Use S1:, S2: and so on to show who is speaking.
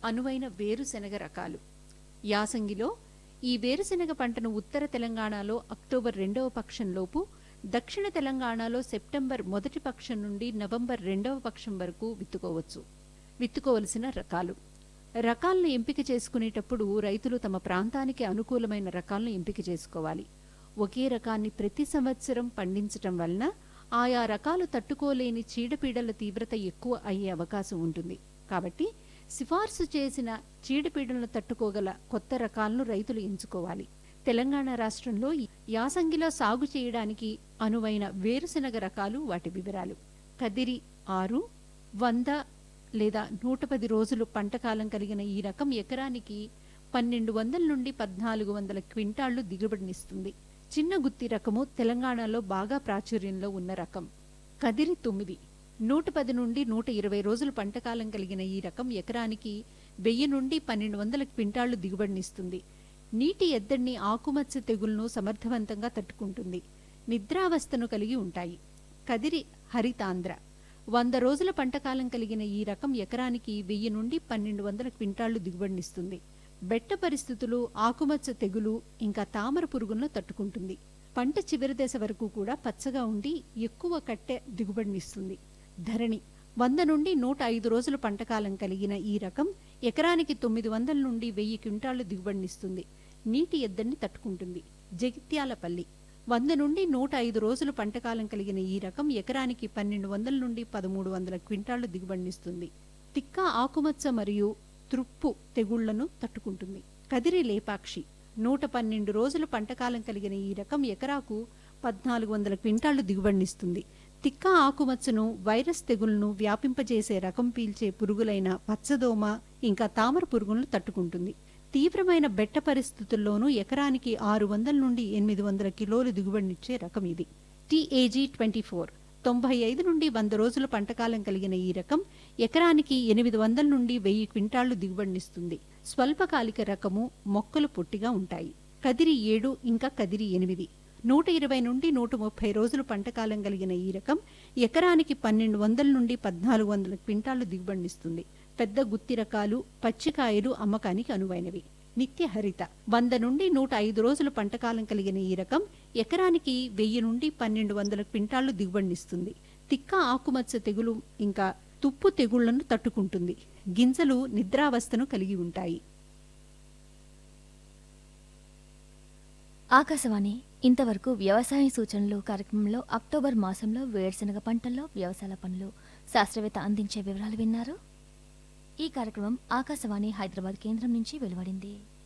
S1: అనువైన వేరుశెనగ రకాలు యాసంగిలో ఈ వేరుశెనగ పంటను ఉత్తర తెలంగాణలో అక్టోబర్ రెండవ పక్షంలోపు దక్షిణ తెలంగాణలో సెప్టెంబర్ మొదటి పక్షం నుండి నవంబర్ రెండవ పక్షం వరకు విత్తుకోవచ్చు విత్తుకోవలసిన రకాలు రకాలను ఎంపిక చేసుకునేటప్పుడు రైతులు తమ ప్రాంతానికి అనుకూలమైన రకాలను ఎంపిక చేసుకోవాలి ఒకే రకాన్ని ప్రతి సంవత్సరం పండించటం వలన ఆయా రకాలు తట్టుకోలేని చీడపీడల తీవ్రత ఎక్కువ అయ్యే అవకాశం ఉంటుంది కాబట్టి సిఫార్సు చేసిన చీడపీడలను తట్టుకోగల కొత్త రకాలను రైతులు ఎంచుకోవాలి తెలంగాణ రాష్ట్రంలో యాసంగిలో సాగు చేయడానికి అనువైన వేరుశెనగ రకాలు వాటి వివరాలు కదిరి ఆరు వంద లేదా నూట పది రోజులు పంటకాలం కలిగిన ఈ రకం ఎకరానికి పన్నెండు వందల నుండి పద్నాలుగు వందల క్వింటాళ్లు దిగుబడినిస్తుంది చిన్న గుత్తి రకము తెలంగాణలో బాగా ప్రాచుర్యంలో ఉన్న రకం కదిరి తొమ్మిది నూట పది నుండి నూట ఇరవై రోజులు పంటకాలం కలిగిన ఈ రకం ఎకరానికి వెయ్యి నుండి పన్నెండు వందల క్వింటాళ్లు దిగుబడినిస్తుంది నీటి ఎద్దడిని ఆకుమచ్చ తెగుళ్లను సమర్థవంతంగా తట్టుకుంటుంది నిద్రావస్థను కలిగి ఉంటాయి కదిరి హరితాంధ్ర వంద రోజుల పంటకాలం కలిగిన ఈ రకం ఎకరానికి వెయ్యి నుండి పన్నెండు వందల క్వింటాళ్లు దిగుబడినిస్తుంది బెట్ట పరిస్థితులు ఆకుమచ్చ తెగులు ఇంకా తామర పురుగులను తట్టుకుంటుంది పంట చివరి దశ వరకు కూడా పచ్చగా ఉండి ఎక్కువ కట్టె దిగుబడినిస్తుంది ధరణి వంద నుండి నూట ఐదు రోజుల పంటకాలం కలిగిన ఈ రకం ఎకరానికి తొమ్మిది వందల నుండి వెయ్యి క్వింటాళ్లు దిగుబడినిస్తుంది నీటి ఎద్దడిని తట్టుకుంటుంది జగిత్యాలపల్లి వంద నుండి నూట ఐదు రోజులు పంటకాలం కలిగిన ఈ రకం ఎకరానికి పన్నెండు వందల నుండి పదమూడు వందల క్వింటాళ్లు దిగుబడినిస్తుంది తిక్క ఆకుమచ్చ మరియు త్రుప్పు తెగుళ్లను తట్టుకుంటుంది కదిరి లేపాక్షి నూట పన్నెండు రోజులు పంటకాలం కలిగిన ఈ రకం ఎకరాకు పద్నాలుగు వందల క్వింటాళ్లు దిగుబడినిస్తుంది తిక్క ఆకుమచ్చను వైరస్ తెగుళ్లను వ్యాపింపజేసే రకం పీల్చే పురుగులైన పచ్చదోమ ఇంకా తామర పురుగులను తట్టుకుంటుంది తీవ్రమైన బెట్ట పరిస్థితుల్లోనూ ఎకరానికి ఆరు వందల నుండి ఎనిమిది వందల కిలోలు దిగుబడినిచ్చే రకం ఇది టీఏజీ ట్వంటీ ఫోర్ తొంభై ఐదు నుండి వంద రోజుల పంటకాలం కలిగిన ఈ రకం ఎకరానికి ఎనిమిది వందల నుండి వెయ్యి క్వింటాళ్లు దిగుబడినిస్తుంది స్వల్పకాలిక రకము మొక్కలు పొట్టిగా ఉంటాయి కదిరి ఏడు ఇంకా కదిరి ఎనిమిది నూట ఇరవై నుండి నూట ముప్పై రోజులు పంటకాలం కలిగిన ఈ రకం ఎకరానికి పన్నెండు వందల నుండి పద్నాలుగు వందల క్వింటాళ్లు దిగుబడినిస్తుంది పెద్ద గుత్తి రకాలు పచ్చికాయలు అమ్మకానికి అనువైనవి నిత్య హరిత వంద నుండి నూట ఐదు రోజుల పంటకాలం కలిగిన ఈ రకం ఎకరానికి వెయ్యి నుండి పన్నెండు వందల క్వింటాళ్లు దిగుబడినిస్తుంది తిక్క ఆకుమచ్చ తెగులు ఇంకా తుప్పు తెగుళ్లను తట్టుకుంటుంది గింజలు నిద్రావస్థను కలిగి ఉంటాయి
S2: ఆకాశవాణి ఇంతవరకు వ్యవసాయ సూచనలు కార్యక్రమంలో అక్టోబర్ మాసంలో వేరుశనగ పంటల్లో వ్యవసాయ పనులు శాస్త్రవేత్త అందించే వివరాలు విన్నారు ఈ కార్యక్రమం ఆకాశవాణి హైదరాబాద్ కేంద్రం నుంచి వెలువడింది